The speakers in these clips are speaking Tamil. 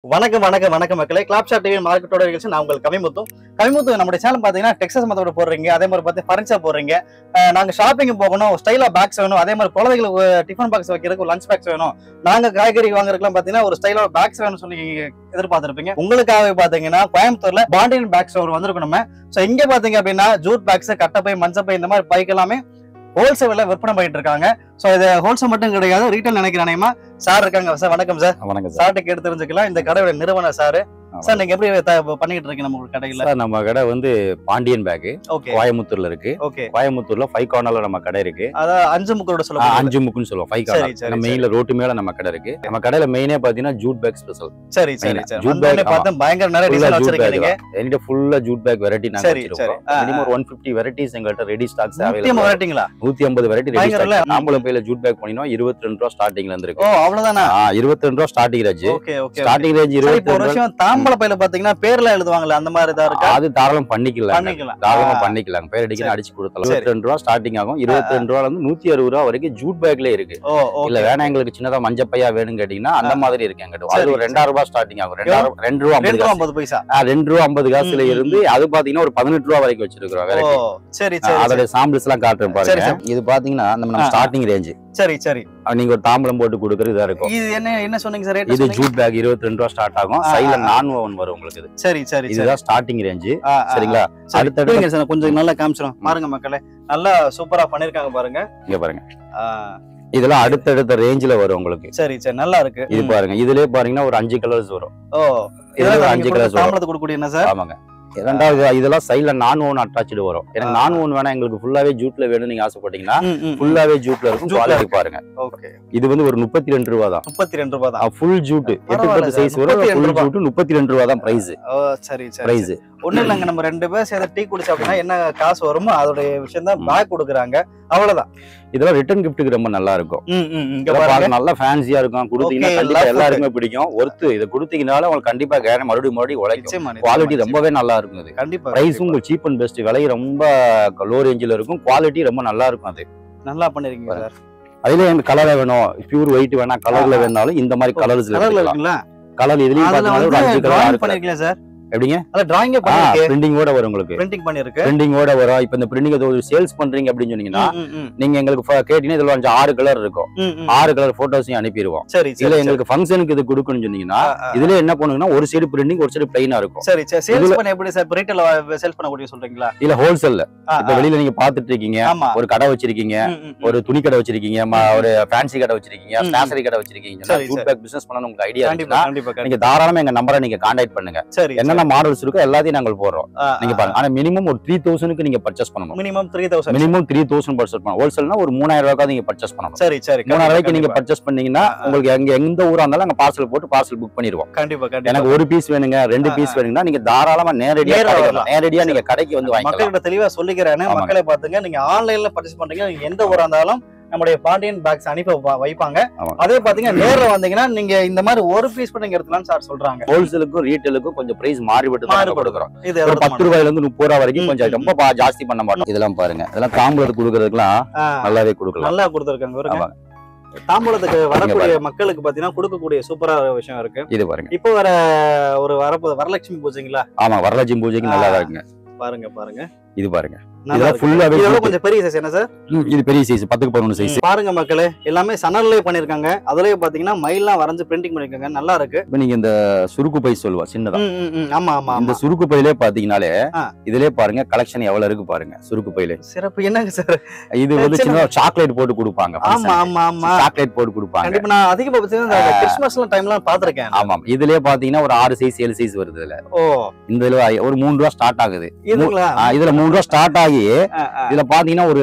வணக்கம் வணக்கம் வணக்கம் மக்களே கிளாப் ஷாட் டிவி மார்க்கெட்டோட நிகழ்ச்சி நான் உங்களுக்கு கவிமுத்தும் கவிமுத்து நம்முடைய சேனல் பாத்தீங்கன்னா டெக்ஸஸ் மத்தோட போடுறீங்க அதே மாதிரி பார்த்து ஃபர்னிச்சர் போடுறீங்க அஹ் நாங்க ஷாப்பிங் போகணும் ஸ்டைலா பேக்ஸ் வேணும் அதே மாதிரி குழந்தைகளுக்கு டிஃபன் பாக்ஸ் வைக்கிறதுக்கு லஞ்ச் பாக்ஸ் வேணும் நாங்க காய்கறி வாங்குறதுக்குலாம் பாத்தீங்கன்னா ஒரு ஸ்டைலா பேக்ஸ் வேணும்னு சொல்லி நீங்க எதிர்பார்த்திருப்பீங்க உங்களுக்காக பாத்தீங்கன்னா கோயம்புத்தூர்ல பாண்டியன் பேக்ஸ் ஒரு வந்திருக்கும் நம்ம ஸோ இங்க பாத்தீங்க அப்படின்னா ஜூட் பேக்ஸ் கட்டப்பை மஞ்சப்பை இந்த மாதிரி பைக் எல்லாமே ஹோல்சேல்ல விற்பனை பண்ணிட்டு இருக்காங்க ஸோ இது ஹோல்சேல் மட்டும் கிடையாது ரீட்டைல் நினைக்கிறேன் சார் இருக்காங்க சார் வணக்கம் சார் வணக்கம் சார் சார்ட்ட கேட்டு தெரிஞ்சுக்கலாம் இந்த கடையோட நிறுவனர் சார் ஆமா. சார் நீங்க எப்படி த- பண்ணிட்டு இருக்கீங்க நம்ம கடையில சார் நம்ம கடை வந்து பாண்டியன் பேக் ஓகே கோயம்புத்தூர்ல இருக்கு ஓகே கோயம்புத்தூர்ல ஃபைவ் கார்னர்ல நம்ம கடை இருக்கு அதான் அஞ்சு முக்கரோட ஆ, சொல்லுங்க அஞ்சு முக்குன்னு சொல்லுவோம் ஃபைவ் சரி, கார்னர் சரி, நம்ம சரி. மெயின்ல ரோட்டு மேல நம்ம கடை இருக்கு நம்ம கடையில மெயினே பாத்தீங்கன்னா ஜூட் பேக் ஸ்பெஷல் சரி சரி Main. சரி Jute வந்தோடனே bag, பார்த்தா பயங்கர நிறைய ஃபுல்லா டிசைன் ஜூட் வச்சிருக்கீங்க பேக் என்கிட்ட ஃபுல்லா ஜூட் பேக் வெரைட்டி நாங்க சரி, வச்சிருக்கோம் சரி. ஆ, மினிமம் ஒரு ஒன் பிப்டி வெரைட்டிஸ் எங்கள்கிட்ட ரெடி ஸ்டாக்ஸ் நூத்தி அவைலபிள் ஐம்பது வெரைட்டிங்களா நூத்தி ஐம்பது வெரைட்டி ரெடி பயங்கர இல்ல? ஸ்டாக் ஆம்பளை பையில ஜூட் பேக் பண்ணினோம் இருபத்தி ரெண்டு ரூபா ஸ்டார்டிங்ல இருந்து ஓ இருக்கு அவ்வளவுதானா இருபத்தி ரெண்டு ரூபா starting range okay okay starting range சரி இருபத்தி இப்போ ஒரு ரெண்டு விஷயம் தாம்பள பையில பாத்தீங்கன்னா பேர்ல எழுதுவாங்கல்ல அந்த மாதிரி இதா இருக்கா அது தாராளம் பண்ணிக்கலாம் பண்ணிக்கலாம் தாராளமா ஆ, பண்ணிக்கலாம் பேர் அடிக்கணும் சரி. அடிச்சு கொடுத்தலாம் சரி. இருபத்தி ரெண்டு ரூபா ஸ்டார்டிங் ஆகும் இருபத்தி ரெண்டு ரூபால இருந்து நூத்தி அறுபது ரூபா வரைக்கும் ஜூட் பேக்ல இருக்கு ஓ இல்ல ஓகே வேணா எங்களுக்கு சின்னதா மஞ்ச பையா வேணும்னு கேட்டீங்கன்னா அந்த ஆ. மாதிரி இருக்கு எங்கிட்ட சரி, அது ஒரு ரெண்டாயிரம் ரூபாய் ஸ்டார்டிங் ஆகும் ரெண்டாயிரம் ரெண்டு ரூபா ஐம்பது ரெண்டு ரூபா காசு ஐம்பது பைசா ஆ, ரெண்டு ரூபா ஐம்பது காசுல ம், ம், இருந்து அது பாத்தீங்கன்னா ஒரு பதினெட்டு ரூபா வரைக்கும் வச்சிருக்கிறோம் ஓ வெரைட்டி சரி சரி அதோட சாம்பிள்ஸ் எல்லாம் காட்டுறேன் சரி, பாருங்க இது பாத்தீங்கன்னா நம்ம ஆ, நம்ம ஆ. ஸ்டார்டிங் ரேஞ்ச் சரி சரி நீங்க ஒரு தாம்பலம் போட்டு கொடுக்கறது இதா இருக்கும் இது என்ன என்ன சொன்னீங்க சார் ரேட் இது ஜூட் பேக் இருபத்தி ரெண்டு ரூபா ஸ்டார்ட் ஆகும் ஆ, சைடுல ஆ, ஆ. நான் ஓவன் வரும் உங்களுக்கு இது சரி சரி சரி இதுதான் ஸ்டார்டிங் ரேஞ்ச் ஆ, ஆ, ஆ. சரிங்களா சரி, அடுத்தடுத்து- இருங்க சார் கொஞ்சம் நல்லா காமிச்சிடும் பாருங்க மக்களே நல்லா சூப்பரா பண்ணிருக்காங்க பாருங்க இங்க பாருங்க ஆ, இதெல்லாம் அடுத்தடுத்த ரேஞ்சில வரும் உங்களுக்கு சரி சரி நல்லா இருக்கு இது ம். பாருங்க இதுலயே பாருங்கன்னா ஒரு அஞ்சு கலர்ஸ் வரும் ஓ இதுல ஒரு இதெல்லாம் அஞ்சு அஞ்சு கலர்ஸ் வரும் தாம்பளத்துக்கு கொடுக்கக்கூடிய என்ன சார் ஆமாங்க ரெண்டாவது இதெல்லாம் சைடுல நான் ஓன் அட்டாச்சு வரும் எனக்கு ஆ. நான் ஓன் வேணா எங்களுக்கு ஃபுல்லாவே ஜூட்ல வேணும்னு நீங்க ஆசைப்பட்டீங்கன்னா ம், ம், ம். ஃபுல்லாவே ஜூட்ல இருக்கும் ஜூட்ல குவாலிட்டி பாருங்க ஓகே இது வந்து ஒரு முப்பத்தி ரெண்டு ரூபா தான் முப்பத்தி ரெண்டு ரூபாய் தான் ஃபுல் ஜூட் எட்டு பரவாயில்ல பத்து சார், சைஸ் வரும் 32 ஃபுல் ரூபா. ஜூட் முப்பத்தி ரெண்டு ரூபா தான் பிரைஸ் ஓ சரி சரி பிரைஸ் ஒண்ணும் இல்லைங்க நம்ம ரெண்டு பேர் சேர்ந்து டீ குடிச்சோம் அப்படின்னா என்ன காசு வருமோ அதோடைய விஷயம் தான் ம். பேக் கொடுக்குறாங்க அவ்வளவுதான் இதெல்லாம் ரிட்டர்ன் கிஃப்ட்டுக்கு ரொம்ப நல்லா இருக்கும் ம், ம், இங்க இதெல்லாம் பாருங்க பார்க்க நல்லா ஃபேன்சியா இருக்கும் கொடுத்தீங்கன்னா Okay, கண்டிப்பா love எல்லாருக்குமே பிடிக்கும் ஒர்த்து இதை கொடுத்தீங்கனால உங்களுக்கு கண்டிப்பா கேரண்டி மறுபடியும் மறுபடியும் உழைக்கும் நிச்சயமா, நிச்சயமா, குவாலிட்டி நிச்சயமா. ரொம்பவே நல்லா இருக்கும் அது கண்டிப்பா பிரைஸும் கண்டிப்பா. உங்களுக்கு சீப் அண்ட் பெஸ்ட் விலை ரொம்ப லோ ரேஞ்சில் இருக்கும் குவாலிட்டி ரொம்ப நல்லா இருக்கும் அது நல்லா பண்ணிருக்கீங்க சார் அதுல எனக்கு கலர் வேணும் பியூர் ஒயிட் வேணா கலர்ல ஆ. வேணாலும் இந்த மாதிரி கலர்ஸ்ல கலர்ல எடுத்துக்கலாம் இருக்குங்களா கலர் இதுலயும் அதுல பாத்தீங்கன்னா ஒரு அஞ்சு வந்து கலர் டிராயிங் இருக்கு பண்ணிருக்கீங்களா சார் எப்படிங்க அதுல டிராயிங்கே பண்ணிருக்கு பிரிண்டிங்கோட வரும் உங்களுக்கு பிரிண்டிங் பண்ணிருக்கு பிரிண்டிங்கோட வரும் இப்ப இந்த பிரிண்டிங் ஒரு சேல்ஸ் பண்றீங்க அப்படின்னு சொன்னீங்கன்னா ம், ம், ம், நீங்க எங்களுக்கு ஃப- கேட்டீங்கன்னா இதுல அஞ்சு ஆறு கலர் இருக்கும் ம், ம். ஆறு கலர் போட்டோஸையும் அனுப்பிடுவோம் சரி சரி இதுல சரி. எங்களுக்கு ஃபங்க்ஷனுக்கு இது கொடுக்கணும்னு சொன்னீங்கன்னா ஆ, ஆ. இதுல என்ன பண்ணுங்கன்னா ஒரு சைடு பிரிண்டிங் ஒரு சைடு பிளைனா இருக்கும் சரி சரி சேல்ஸ் இதுல- பண்ண எப்படி சார் ரீட்டைல் சேல்ஸ் பண்ணக்கூடிய சொல்றீங்களா இல்ல ஹோல்சேல்ல ஆ, இப்ப ஆ. வெளியில நீங்க பாத்துட்டு இருக்கீங்க ஆமா ஒரு கடை வச்சிருக்கீங்க ம், ம், ம். ஒரு துணி கடை வச்சிருக்கீங்க ம- ஒரு ஃபேன்சி கடை வச்சிருக்கீங்க ம். ஸ்டேஷனரி கடை வச்சிருக்கீங்க சரி, ஜூட் சரி. பேக் பிசினஸ் பண்ணணும் உங்களுக்கு ஐடியா கண்டிப்பா இருந்துச்சுன்னா கண்டிப்பா நீங்க கண்டிப்பா தாராளமா எங்க நம்பரை நீங்க கான்டாக்ட் பண்ணுங்க சரி என்னென்ன மாடல்ஸ் இருக்கோ எல்லாத்தையும் நாங்கள் போடுறோம் நீங்க பாருங்க ஆனா மினிமம் ஒரு த்ரீ தௌசண்ட்க்கு நீங்க பர்ச்சேஸ் பண்ணணும் minimum three thousand minimum three thousand purchase பண்ணணும் ஹோல்சேல்னா ஒரு மூணாயிரம் ரூபாய்க்கு நீங்க பர்ச்சேஸ் பண்ணணும் சரி சரி மூணாயிரம் ரூபாய்க்கு நீங்க கண்டிப்பா, பர்ச்சேஸ் பண்ணீங்கன்னா ஆ, ஆ. உங்களுக்கு எங்க எந்த ஊரா இருந்தாலும் அங்க பார்சல் போட்டு பார்சல் புக் பண்ணிடுவோம் கண்டிப்பா கண்டிப்பா எனக்கு ஒரு பீஸ் வேணுங்க ரெண்டு ஆ, பீஸ் வேணுங்கன்னா நீங்க தாராளமா நேரடியா நேரா கடைக்கு வரலாம். வரலாம். நேரடியா நீங்க கடைக்கு வந்து வாங்கிக்கலாம் மக்கள்கிட்ட தெளிவா சொல்லிக்கிறேன்னு ஆமாங்க. மக்களை பாத்துங்க நீங்க ஆன்லைன்ல பர்ச்சேஸ் பண்றீங்க நீங்க எந்த ஊரா இருந்தாலும் நம்முடைய பாண்டியன் பேக்ஸ் அனுப்பி வைப்பா- வைப்பாங்க ஆமாங்க. அதே பாத்தீங்கன்னா நேர்ல வந்தீங்கன்னா நீங்க இந்த மாதிரி ஒரு பீஸ் கூட நீங்க எடுத்துலாம்னு சார் சொல்றாங்க ஹோல்சேலுக்கும் ரீட்டைலுக்கும் கொஞ்சம் பிரைஸ் மாறிவிட்டு தான் நாங்க மாறுபடும். கொடுக்குறோம் இது ஒரு பத்து ரூபாயில இருந்து முப்பது ரூபா வரைக்கும் ம், கொஞ்சம் ம், ரொம்ப பா- ஜாஸ்தி பண்ண மாட்டோம் இதெல்லாம் பாருங்க இதெல்லாம் தாம்பூலத்துக்கு கொடுக்கறதுக்குலாம் ஆ, நல்லாவே கொடுக்கலாம் நல்லா கொடுத்துருக்காங்க பாருங்க ஆமாங்க. தாம்பூலத்துக்கு வரக்கூடிய மக்களுக்கு பாத்தீங்கன்னா கொடுக்கக்கூடிய சூப்பரா விஷயம் இருக்கு இது பாருங்க இப்போ வர ஒரு வரப்போ வரலட்சுமி பூஜைங்களா ஆமா வரலட்சுமி பூஜைக்கு நல்லா தான் இருக்குங்க பாருங்க பாருங்க இது பாருங்க நல்லா இதெல்லாம் இருக்கு. ஃபுல்லாவே இதோட jute. கொஞ்சம் பெரிய சைஸ் என்ன சார் ம், இது பெரிய சைஸ் பத்துக்கு பதினொன்று சைஸ் பாருங்க மக்களே எல்லாமே சணல்லே பண்ணிருக்காங்க அதுலயே பாத்தீங்கன்னா மயில்லாம் வரைஞ்சு பிரிண்டிங் பண்ணிருக்காங்க நல்லா இருக்கு இப்ப நீங்க இந்த சுருக்கு பை சொல்லுவா சின்னதா ம், ம், ம். ஆமா ஆமா இந்த ஆமா சுருக்கு பையிலே பாத்தீங்கனாலே ஆ. இதுலயே பாருங்க கலெக்ஷன் எவ்வளவு இருக்கு பாருங்க சுருக்கு பையில சிறப்பு என்னங்க சார் இது வந்து சின்ன- சின்ன சாக்லேட் போட்டு கொடுப்பாங்க ஆமா ஆமா ஆமா சாக்லேட் போட்டு கொடுப்பாங்க கண்டிப்பா நான் அதிகமா பாத்தீங்கன்னா இந்த ஆ. கிறிஸ்மஸ் டைம்லாம் பாத்திருக்கேன் ஆமாம் இதுலயே பாத்தீங்கன்னா ஒரு ஆறு சைஸ் ஏழு சைஸ் வருது இதுல ஓ இந்த இதுல ஒரு மூணு ரூபா ஸ்டார்ட் ஆகுது இதுங்களா ஆ, இதுல மூணு ரூபா ஸ்டார்ட் ஆகி ஆ, ஆ. இதுல பாத்தீங்கன்னா ஒரு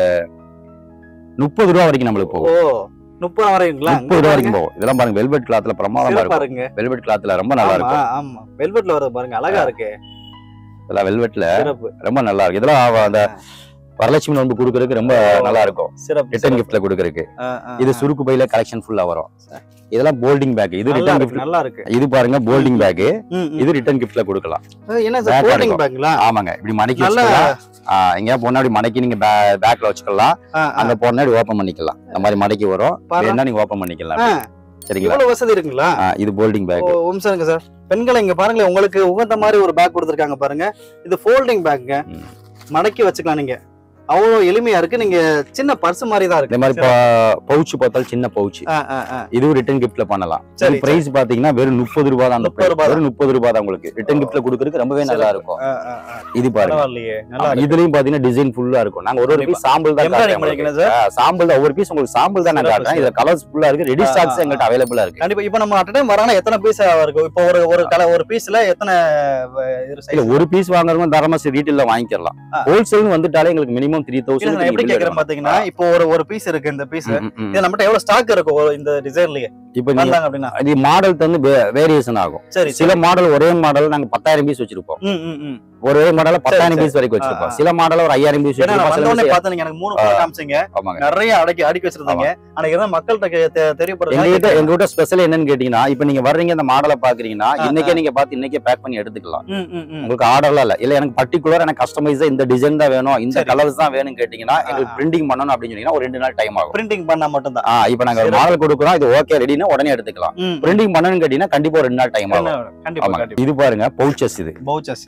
முப்பது ரூபா வரைக்கும் நம்மளுக்கு ஓ போகும் முப்பது வரைக்குங்களா முப்பது ரூபா வரைக்கும் போகும் இதெல்லாம் பாருங்க வெல்வெட் கிளாத்ல பிரமாதமா சிறப்பா இருக்கும் இருக்குங்க வெல்வெட் கிளாத்ல ரொம்ப நல்லா ஆமா இருக்கும் ஆமா வெல்வெட்ல வருது பாருங்க அழகா இருக்கு இதெல்லாம் வெல்வெட்ல சிறப்பு ரொம்ப நல்லா இருக்கு இதெல்லாம் அவ- அந்த வரலட்சுமி நோன்பு கொடுக்கறதுக்கு ரொம்ப நல்லா இருக்கும் சிறப்பு ரிட்டர்ன் சிறப்பு. கிஃப்ட்ல கொடுக்கறதுக்கு ஆ, ஆ, இது ஆ. சுருக்கு பையில கலெக்ஷன் ஃபுல்லா வரும் இதெல்லாம் போல்டிங் பேக் இது நல்லா ரிட்டர்ன் இருக்கு கிஃப்ட் நல்லா இருக்கு இது பாருங்க போல்டிங் பேக் ம், ம். இது ரிட்டர்ன் கிஃப்ட்ல கொடுக்கலாம் என்ன Back சார் போல்டிங் இருக்கும். பேக்குங்களா ஆமாங்க இப்படி மடக்கி நல்லா வச்சுக்கலாம் எங்கேயா போனா அப்படி மடக்கி நீங்க பேக்ல வச்சுக்கலாம் ஆ, ஆ. அங்க போனா ஓபன் பண்ணிக்கலாம் இந்த மாதிரி மடக்கி வரும் பாரு. வேணா நீங்க ஓபன் பண்ணிக்கலாம் ஆ. சரிங்களா இவ்வளவு வசதி இருக்குங்களா ஆ, இது போல்டிங் பேக் ஓ நிமிஷம் சார் பெண்களை இங்க பாருங்களேன் உங்களுக்கு உகந்த மாதிரி ஒரு பேக் கொடுத்துருக்காங்க பாருங்க இது ஃபோல்டிங் பேக்குங்க ம். மடக்கி வச்சுக்கலாம் நீங்க அவ்வளோ எளிமையா இருக்கு நீங்க சின்ன பர்ஸ் மாதிரி தான் இந்த இருக்கு மாதிரி பவுச் பார்த்தாலும் சின்ன பவுச் ஆ, ஆ, ஆ. இதுவும் ரிட்டர்ன் கிஃப்ட்ல பண்ணலாம் சரி, பிரைஸ் பாத்தீங்கன்னா வெறும் முப்பது ரூபாய் தான் அந்த 30 ரூபாய் தான். வெறும் முப்பது ரூபாய் தான் உங்களுக்கு ரிட்டர்ன் கிஃப்ட்ல கொடுக்கறதுக்கு ரொம்பவே நல்லா இருக்கும் ஆ, ஆ, ஆ. இது பாருங்க பரவாயில்லையே நல்லா இருக்கு இதுலயும் பாத்தீங்கன்னா டிசைன் ஃபுல்லா இருக்கும் நாங்க ஒரு ஒரு கண்டிப்பா. பீஸ் சாம்பிள் தான் Embroidery காட்டுறேன் பண்ணிருக்கீங்களா உங்களுக்கு. ஆ, சாம்பிள் தான் ஒவ்வொரு பீஸ் உங்களுக்கு சாம்பிள் தான் நான் சிறப்பு, காட்டுறேன் இதுல கலர்ஸ் ஃபுல்லா இருக்கு ரெடி ஆ, ஸ்டாக்ஸ் ஆ, எங்கள்கிட்ட அவைலபிளா இருக்கு கண்டிப்பா இப்போ நம்ம அட் டைம் வராங்கன்னா எத்தனை பீஸ் இருக்கும் இப்போ ஒரு ஒரு கலர் ஒரு பீஸ்ல எத்தனை அஹ், இது இல்ல size? ஒரு பீஸ் வாங்குறவங்க தரமா ரீட்டைல்ல வாங்கிக்கலாம் ஆ. ஹோல்சேல் வந்துட்டாலே எங்களுக்கு மினிமம் த்ரீ இல்ல, நான் எப்படி கேக்குறேன் தௌசண்ட் பாத்தீங்கன்னா இப்போ ஒரு ஒரு பீஸ் இருக்கு இந்த பீஸ் இது நம்மகிட்ட எவ்வளவு ஸ்டாக் இருக்கும் ஒரு இந்த டிசைன்லயே இப்போ நீங்க வந்தாங்க அப்படின்னா இது மாடல் வந்து வேரியேஷன் ஆகும் சரி சில மாடல் ஒரே மாடல் நாங்க பத்தாயிரம் பீஸ் வச்சிருப்போம் ம், ம், ம். ஒரே மாடல பத்தாயிரம் சரி. பீஸ் வரைக்கும் வச்சிருப்போம் ஆ, ஆ. சில மாடல ஒரு ஐயாயிரம் பீஸ் ஏன்னா நான் வந்த உடனே வச்சிருப்போம் பார்த்தேன் நீங்க எனக்கு மூணு கலர் காமிச்சீங்க ஆமாங்க நிறைய அடக்கி அடுக்கி வச்சிருந்தீங்க ஆனா இதான் மக்கள்கிட்ட கே- தெ- எங்ககிட்ட தெரியப்படுறது எங்ககிட்ட ஸ்பெஷல் என்னன்னு கேட்டீங்கன்னா இப்ப நீங்க வர்றீங்க இந்த மாடலை பாக்குறீங்கன்னா ஆ, இன்னைக்கே நீங்க பார்த்து இன்னைக்கே பேக் பண்ணி எடுத்துக்கலாம் ம், ம், ம். உங்களுக்கு ஆர்டர்லாம் இல்ல இல்ல எனக்கு பர்டிகுலர் எனக்கு கஸ்டமைஸா இந்த டிசைன் தான் வேணும் இந்த சரி. கலர்ஸ் தான் வேணும்னு கேட்டீங்கன்னா ஆ, எங்களுக்கு ஆ. பிரிண்டிங் பண்ணணும் அப்படின்னு சொன்னீங்கன்னா ஒரு ரெண்டு நாள் டைம் ஆகும் பிரிண்டிங் பண்ணா மட்டும்தான் ஆ இப்போ நாங்க சரி. மாடல் கொடுக்குறோம் இது ஓகே ரெடினா உடனே எடுத்துக்கலாம் ம். பிரிண்டிங் பண்ணணும்னு கேட்டீங்கன்னா கண்டிப்பா ஒரு ரெண்டு நாள் டைம் ஆகும் கண்டிப்பா ஆமாங்க கண்டிப்பா இது பாருங்க பவுச்சஸ் இது பவுச்சஸ்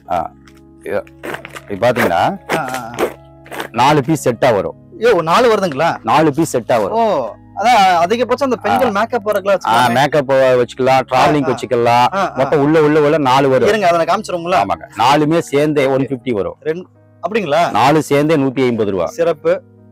இது பாத்தீங்கன்னா நாலு பீஸ் செட்டா வரும் ஐயோ நாலு வருதுங்களா நாலு பீஸ் செட்டா ஓ வரும் அதான் அதிகபட்சம் அந்த பெண்கள் மேக்கப் போறதுக்குலாம் மேக்கப் வச்சுக்கலாம் டிராவலிங் ஆ, ஆ. வச்சுக்கலாம் ஆ, ஆ. மொத்தம் உள்ள உள்ள உள்ள நாலு வரும் இருங்க அதை நான் காமிச்சிருங்களா ஆமாங்க நாலுமே சேர்ந்தே ஒன் பிப்டி வரும் அப்படிங்களா நாலு சேர்ந்தே நூத்தி ஐம்பது ரூபா சிறப்பு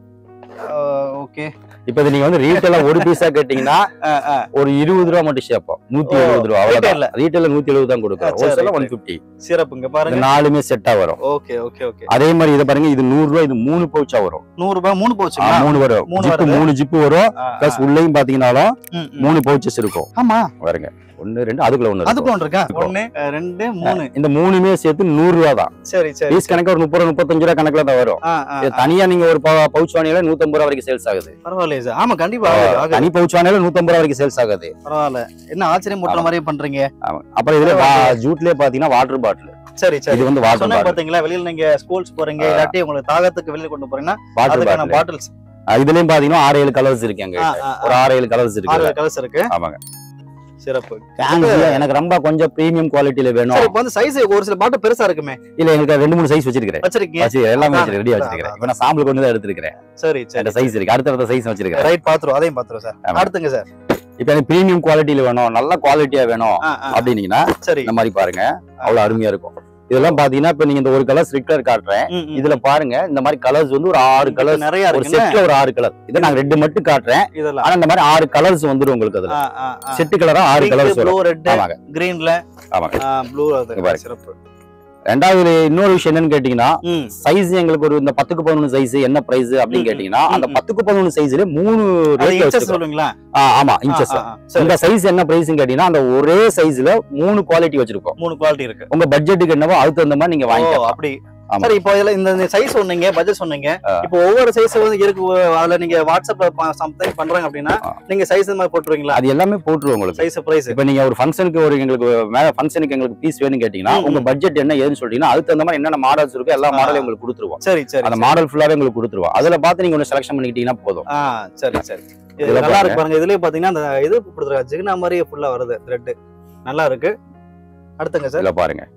ஓகே இப்ப இது நீங்க வந்து ரீட்டைல ஒரு பீஸா கேட்டீங்கன்னா ஒரு இருபது ரூபா மட்டும் சேர்ப்போம் நூத்தி ஓ, எழுபது ரூபா retail ல. அவ்வளவுதான் ரீட்டைல நூத்தி எழுபது தான் கொடுக்குறோம் ஆ, சரி, ஹோல்சேல right, ஒன் right. பிப்டி சிறப்புங்க பாருங்க நாலுமே செட்டா வரும் ஓகே ஓகே ஓகே அதே மாதிரி இதை பாருங்க இது நூறு ரூபா இது மூணு பவுச்சா வரும் நூறு ரூபாய் மூணு ஆ, போச்சுங்களா மூணு வரும் மூணு ஜிப்பு வருது. மூணு ஜிப்பு வரும் ஆ, பிளஸ் ஆ. உள்ளேயும் பாத்தீங்கன்னாலும் ம், ம். மூணு பவுச்சஸ் இருக்கும் ஆமா பாருங்க ஒன்னு ரெண்டு அதுக்குள்ள ஒண்ணு அதுக்கு இருக்கும். ஒன்று இருக்கா இருக்கும். ஒண்ணு அஹ், ரெண்டு மூணு இந்த மூணுமே சேர்த்து நூறு ரூபா தான் சரி சரி பீஸ் கணக்கு ஒரு முப்பது ரூபா முப்பத்தஞ்சு ரூபா கணக்குல தான் வரும் ஆ, ஆ, இது தனியா நீங்க ஒரு பவுச் வாங்கினால நூத்தம்பது ரூபா வரைக்கும் சேல்ஸ் ஆகுது பரவாயில்லையே சார் ஆமா கண்டிப்பா ஆகுது, ஆகுது. தனி பவுச் வாங்கினால நூத்தம்பது ரூபா வரைக்கும் சேல்ஸ் ஆகுது பரவாயில்ல என்ன ஆச்சரியம் முட்டுற ஆமா. மாதிரியே பண்றீங்க ஆமா. அப்புறம் இதுல வா- ஜூட்லயே பாத்தீங்கன்னா வாட்டர் பாட்டில் சரி சரி இது வந்து வாட்டர் சொன்னா பாட்டில் பாத்தீங்களா வெளியில நீங்க ஸ்கூல்ஸ் போறீங்க ஆ. இல்லாட்டி உங்களுக்கு தாகத்துக்கு வெளியில கொண்டு போறீங்கன்னா வாட்டர் அதுக்கான பாட்டில் பாட்டில்ஸ் இதுலயும் பாத்தீங்கன்னா ஆறு ஏழு கலர்ஸ் இருக்கு அங்க ஒரு ஆறு ஏழு கலர்ஸ் இருக்கு ஆறு கலர்ஸ் இருக்கு ஆமாங்க சிறப்பு ஃபேன்ஸ்ல எனக்கு ரொம்ப கொஞ்சம் பிரீமியம் குவாலிட்டியில வேணும் சரி இப்போ வந்து சைஸ் ஒரு சில பாட்டில் பெருசா இருக்குமே இல்ல எனக்கு ரெண்டு மூணு சைஸ் வச்சிருக்கிறேன் வச்சிருக்கீங்க வச்சு எல்லாமே அதான், ரெடியா அதான், வச்சிருக்கிறேன் இப்ப நான் சாம்பிள் கொண்டு தான் எடுத்திருக்கிறேன் சரி சரி அந்த சைஸ் இருக்கு அடுத்த சைஸ் வச்சிருக்கிறேன் ரைட் பாத்துரும் அதையும் பாத்துரும் சார் ஆமா. அடுத்துங்க சார் இப்ப எனக்கு பிரீமியம் குவாலிட்டியில வேணும் நல்ல குவாலிட்டியா வேணும் ஆ, ஆ, அப்படின்னீங்கன்னா சரி இந்த மாதிரி பாருங்க அவ்வளவு அருமையா இருக்கும் இதெல்லாம் பாத்தீங்கன்னா இப்ப நீங்க இந்த ஒரு கலர் ஸ்ட்ரிக்டர் காட்டுறேன் ம், ம். இதுல பாருங்க இந்த மாதிரி கலர்ஸ் வந்து ஒரு ஆறு இதுக்கு கலர்ஸ் நிறைய ஒரு இருக்குங்க செட்ல ஒரு ஆறு கலர் இதை நான் ரெண்டு மட்டும் காட்டுறேன் இதெல்லாம் ஆனா இந்த மாதிரி ஆறு கலர்ஸ் வந்துரும் உங்களுக்கு அதுல செட்டு கலரா ஆறு கலர்ஸ் ப்ளூ வரும் ரெட் ஆமாங்க கிரீன்ல ஆமாங்க ப்ளூ இங்க பாருங்க. சிறப்பு ரெண்டாவது இன்னொரு விஷயம் என்னன்னு கேட்டீங்கன்னா ம் சைஸ் எங்களுக்கு ஒரு இந்த பத்துக்கு பதினொன்று சைஸ் என்ன பிரைஸ் அப்படின்னு ம், கேட்டீங்கன்னா ம், அந்த ம். பத்துக்கு பதினொன்று சைஸ்ல மூணு அது ரேட்ல இன்ச்சஸ் வச்சிருக்கோம் சொல்லுங்களா ஆ, ஆமா இன்ச்சஸ் ஆ, ஆ, ஆ. சரி இந்த சைஸ் என்ன பிரைஸ் கேட்டீங்கன்னா அந்த ஒரே சைஸ்ல மூணு குவாலிட்டி வச்சிருக்கோம் மூணு குவாலிட்டி இருக்கு உங்க பட்ஜெட்டுக்கு என்னவோ அதுக்கு தகுந்த மாதிரி நீங்க ஓ வாங்கிக்கலாம் அப்படி ஆமா. சரி இப்போ இதுல இந்த சைஸ் சொன்னீங்க பட்ஜெட் சொன்னீங்க ஆ. இப்போ ஒவ்வொரு சைஸ் வந்து இருக்கு அதுல நீங்க வாட்ஸ்அப்ல சம்திங் பண்றாங்க அப்படின்னா ஆ. நீங்க சைஸ் மாதிரி போட்டுருவீங்களா அது எல்லாமே போட்டுருவோம் உங்களுக்கு சைஸ் பிரைஸ் இப்ப நீங்க ஒரு ஃபங்க்ஷனுக்கு ஒரு எங்களுக்கு மேல ஃபங்க்ஷனுக்கு எங்களுக்கு பீஸ் வேணும் கேட்டீங்கன்னா ம், உங்க ம். பட்ஜெட் என்ன ஏதுன்னு சொல்லிட்டீங்கன்னா அதுக்கு தகுந்த மாதிரி என்னென்ன மாடல்ஸ் இருக்கோ எல்லா ஆ. மாடலையும் உங்களுக்கு கொடுத்துருவோம் சரி சரி அந்த சரி. மாடல் ஃபுல்லாவே உங்களுக்கு கொடுத்துருவோம் அதுல பார்த்து நீங்க ஒன்று செலக்ஷன் பண்ணிக்கிட்டீங்கன்னா போதும் ஆ சரி சரி இது இதுல நல்லா இருக்கு பாருங்க இதுலயே பாத்தீங்கன்னா அந்த இது கொடுத்துருக்காங்க ஜிகினா மாதிரியே ஃபுல்லா வருது த்ரெட் நல்லா இருக்கு அடுத்துங்க சார் இதுல பாருங்க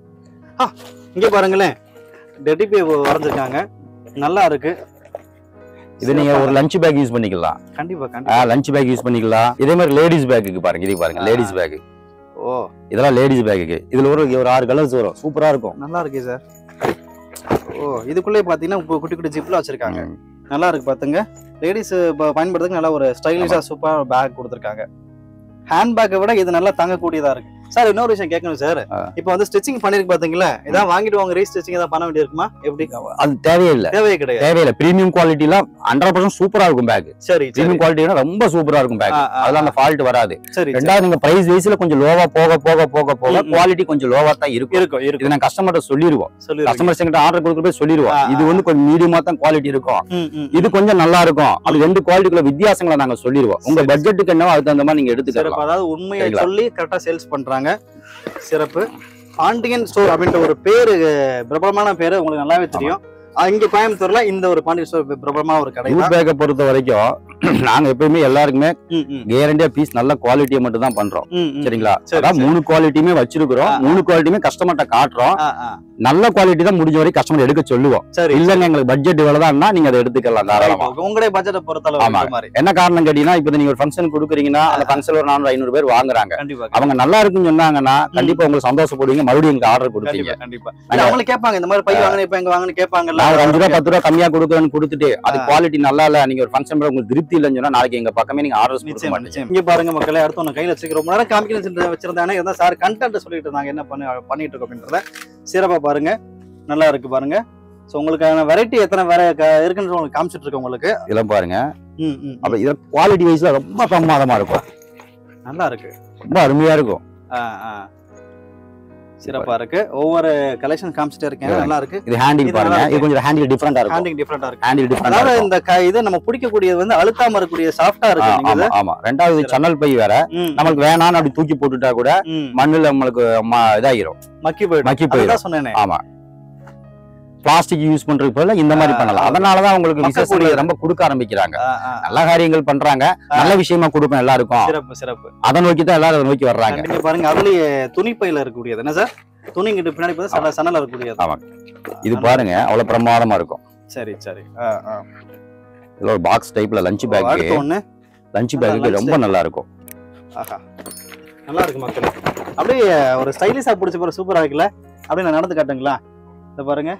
இங்க பாருங்களேன் டெடிபி வரைஞ்சிருக்காங்க நல்லா இருக்கு இது நீங்க ஒரு லஞ்ச் பேக் யூஸ் பண்ணிக்கலாம் கண்டிப்பா கண்டிப்பா லஞ்ச் பேக் யூஸ் பண்ணிக்கலாம் இதே மாதிரி லேடிஸ் பேக்குக்கு பாருங்க இது பாருங்க ஆ. லேடிஸ் பேக் ஓ இதெல்லாம் லேடிஸ் பேக்குக்கு இதுல ஒரு ஒரு ஆறு கலர்ஸ் வரும் சூப்பரா இருக்கும் நல்லா இருக்கு சார் ஓ இதுக்குள்ளே பாத்தீங்கன்னா இப்போ குட்டி குட்டி ஜிப்ல வச்சிருக்காங்க ம். நல்லா இருக்கு பாத்துங்க லேடிஸ் பயன்படுறதுக்கு நல்ல ஒரு ஸ்டைலிஷா சூப்பர் பேக் கொடுத்துருக்காங்க ஹேண்ட் பேக்கை விட இது நல்லா தாங்கக்கூடியதா இருக்கு சார் இன்னொரு விஷயம் கேட்கணும் சார் ஆ. இப்போ வந்து ஸ்டிச்சிங் பண்ணிருக்கு பாத்தீங்களா இதான் வாங்கிட்டு வாங்க ரீஸ்டிச்சிங் ஏதாவது பண்ண வேண்டியிருக்குமா எப்படி அது தேவையில்லை தேவையே கிடையாது தேவையில்லை பிரீமியம் குவாலிட்டிலாம் ஹண்ட்ரட் பர்சன்ட் சூப்பரா இருக்கும் பேக் சரி சரி பிரீமியம் குவாலிட்டினா ரொம்ப சூப்பரா இருக்கும் பேக் ஆ, ஆ, அதெல்லாம் அந்த ஃபால்ட் வராது சரி சரி. ரெண்டாவது நீங்க பிரைஸ் வைஸ்ல கொஞ்சம் லோவா போக போக போக போக ம், ம். குவாலிட்டி கொஞ்சம் லோவா தான் இருக்கும் இருக்கும் இருக்கும் இது நான் கஸ்டமர்ட்ட சொல்லிடுவோம் சொல்லிருக்கீங்க கஸ்டமர்ஸ் கிட்ட ஆர்டர் கொடுக்குறப்ப சொல்லிடுவோம் ஆ, இது வந்து கொஞ்சம் மீடியமா தான் குவாலிட்டி இருக்கும் ம், ம். இது கொஞ்சம் நல்லா இருக்கும் அது ரெண்டு குவாலிட்டிக்குள்ள வித்தியாசங்களை நாங்க சொல்லிடுவோம் உங்க சரி. பட்ஜெட்டுக்கு என்னவோ அதுக்கு தகுந்த மாதிரி நீங்க சிறப்பு எடுத்துக்கலாம் அதாவது உண்மையை சரிங்களா? சொல்லி கரெக்டா சேல்ஸ் பண்றாங்க சிறப்பு பாண்டியன் ஸ்டோர் அப்படின்ற ஒரு பேரு பிரபலமான பேரு உங்களுக்கு நல்லாவே தெரியும் அஹ் இங்க கோயம்புத்தூர்ல இந்த ஒரு பாண்டியன் ஸ்டோர் பிரபலமான ஒரு கடை யூத் தான் பேக்கை பொறுத்த வரைக்கும் நாங்க எப்பயுமே எல்லாருக்குமே ம், ம், கேரண்டியா பீஸ் நல்ல குவாலிட்டியை மட்டும் தான் பண்றோம் ம், ம். சரிங்களா சரி, அதான் சரி. மூணு குவாலிட்டியுமே வச்சிருக்கிறோம் ஆ, ஆ. மூணு குவாலிட்டியுமே கஸ்டமர்ட்ட காட்டுறோம் ஆ, ஆ. நல்ல குவாலிட்டி தான் முடிஞ்ச வரைக்கும் கஸ்டமர் எடுக்க சொல்லுவோம் சரி இல்லங்க எங்களுக்கு பட்ஜெட் இவ்வளவுதான்னா நீங்க அதை எடுத்துக்கலாம் தாராளமா Right. உங்களுடைய பட்ஜெட்டை பொறுத்தளவு ஆமா. இந்த மாதிரி என்ன காரணம் கேட்டீங்கன்னா இப்ப நீங்க ஒரு ஃபங்க்ஷன் கொடுக்குறீங்கன்னா அந்த ஃபங்க்ஷன் ஒரு நானூறு ஐநூறு பேர் வாங்குறாங்க கண்டிப்பா அவங்க நல்லா இருக்குன்னு சொன்னாங்கன்னா கண்டிப்பா உங்களுக்கு சந்தோஷப்படுவீங்க மறுபடியும் எங்களுக்கு ஆர்டர் கொடுப்பீங்க கண்டிப்பா கண்டிப்பா இல்ல, அவங்களும் கேட்பாங்க இந்த மாதிரி பை வாங்கின இப்ப எங்க வாங்கன்னு கேட்பாங்கல்ல நான் ஒரு அஞ்சு ரூபா பத்து ரூபா கம்மியா கொடுக்குறேன்னு கொடுத்துட்டு அது ஆ. குவாலிட்டி நல்லா இல்ல நீங்க ஒரு ஃபங்க்ஷன் உங்களுக்கு திருப்தி இல்லைன்னு சொன்னா நாளைக்கு எங்க பக்கமே நீங்க ஆர்டர்ஸ் கொடுக்க நிச்சயம் மாட்டீங்க நிச்சயம் இங்க பாருங்க மக்களே அடுத்து ஒன்று கையில வச்சுக்க ரொம்ப நேரம் காமிக்கணும் வச்சிருந்தானே இதான் சார் கண்டென்ட் சொல்லிட்டு இருந்தாங்க என்ன பண்ணி பண்ணிட்டு இருக்கோம் அப்படின்றத சிறப்பா பாருங்க நல்லா இருக்கு பாருங்க ஸோ உங்களுக்கான வெரைட்டி எத்தனை வேற இருக்குன்னு உங்களுக்கு காமிச்சிட்டு இருக்கோம் உங்களுக்கு இதெல்லாம் பாருங்க ம், ம், ம். அப்ப இதுல குவாலிட்டி வைஸ்ல ரொம்ப பிரமாதமா இருக்கும் நல்லா இருக்கு ரொம்ப அருமையா இருக்கும் ஆ, ஆ. சிறப்பா இருக்கு ஒவ்வொரு கலெக்ஷன் காமிச்சிட்டே இருக்கேன் இது நல்லா இருக்கு இது ஹேண்டில் இது பாருங்க நல்லா இது கொஞ்சம் ஹேண்டில் டிஃபரெண்டா இருக்கும் ஹேண்டிங் டிஃப்ரெண்டா இருக்கு ஹேண்டில் டிஃபரெண்டா அதாவது இருக்கும் இந்த க- இது நம்ம பிடிக்கக்கூடியது வந்து அழுத்தாம இருக்கக்கூடிய சாஃப்டா ஆ, இருக்கு நீங்க ஆமா இது. ஆமா ரெண்டாவது சன்னல் பை வேற ம், நம்மளுக்கு வேணாம்னு அப்படி தூக்கி போட்டுட்டா கூட ம். மண்ணுல நம்மளுக்கு ம- இதாயிரும் மக்கி போயிடும் மக்கி போயிடும் அதுதான் சொன்னேனே ஆமா பிளாஸ்டிக் யூஸ் பண்றதுக்கு பதிலா இந்த மாதிரி ஆ, பண்ணலாம் ஆ. அதனாலதான் உங்களுக்கு மக்கக்கூடிய- விசேஷங்கள் ரொம்ப கொடுக்க ஆரம்பிக்கிறாங்க ஆ, ஆ. நல்ல காரியங்கள் பண்றாங்க நல்ல விஷயமா கொடுப்போம் எல்லாருக்கும் சிறப்பு சிறப்பு அதை நோக்கி தான் எல்லாரும் அதை நோக்கி வர்றாங்க நீங்க பாருங்க அதுலயே துணி பையில இருக்கக்கூடியது என்ன சார் துணி கிட்ட பின்னாடி பார்த்து சல சன்னல இருக்கக்கூடியது ஆமா. இது பாருங்க அவ்வளவு பிரமாதமா இருக்கும் சரி சரி ஆ, ஆ. இதுல ஒரு பாக்ஸ் டைப்ல லஞ்ச் பேக் அடுத்து ஒண்ணு லஞ்ச் நல்லா பேக்கு lunch ரொம்ப நல்லா இருக்கும் ஆஹா நல்லா இருக்கு மக்கள் அப்படியே ஒரு ஸ்டைலிஷா பிடிச்ச பிறகு சூப்பரா இருக்குல்ல அப்படியே நான் நடந்து காட்டுங்களா இத பாருங்க